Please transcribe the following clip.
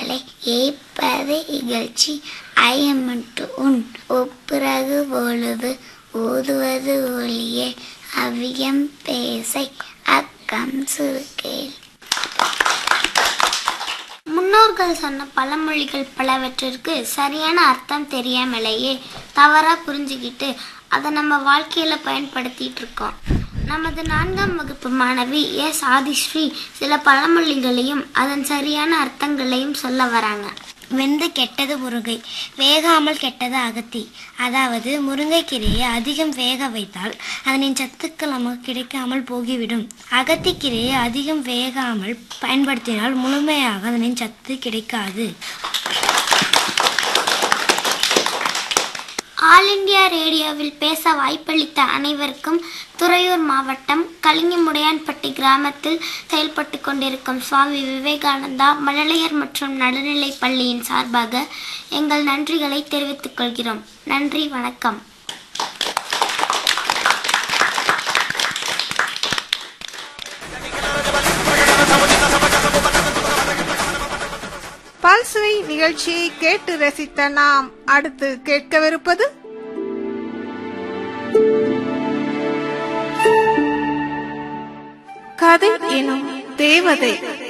மலை ஏய்ப்பது இகழ்ச்சி ஐயமிட்டு உன் ஒப்புரகு பொழுது ஓதுவது ஒளியே அவ்வியம் பேசை அக்கம் சுருக்கேல் முன்னோர்கள் சொன்ன பழமொழிகள் பலவற்றிற்கு சரியான அர்த்தம் தெரியாமலேயே தவறா புரிஞ்சுக்கிட்டு அதை நம்ம வாழ்க்கையில பயன்படுத்திட்டு இருக்கோம் நமது நான்காம் வகுப்பு மாணவி எஸ் ஆதிஸ்ரீ சில பழமொழிகளையும் அதன் சரியான அர்த்தங்களையும் சொல்ல வராங்க வெந்து கெட்டது முருங்கை வேகாமல் கெட்டது அகத்தி அதாவது முருங்கைக்கீரையை அதிகம் வேக வைத்தால் அதனின் சத்துக்கள் நமக்கு கிடைக்காமல் போகிவிடும் அகத்திக்கீரையை அதிகம் வேகாமல் பயன்படுத்தினால் முழுமையாக அதனின் சத்து கிடைக்காது ஆல் இந்தியா ரேடியோவில் பேச வாய்ப்பளித்த அனைவருக்கும் துறையூர் மாவட்டம் கலிங்கமுடையான்பட்டி கிராமத்தில் செயல்பட்டு கொண்டிருக்கும் சுவாமி விவேகானந்தா மழலையர் மற்றும் நடுநிலைப் பள்ளியின் சார்பாக எங்கள் நன்றிகளை தெரிவித்துக் கொள்கிறோம் நன்றி வணக்கம் பல்சுவை நிகழ்ச்சியை கேட்டு ரசித்த நாம் அடுத்து கேட்கவிருப்பது கதை எனும் தேவதை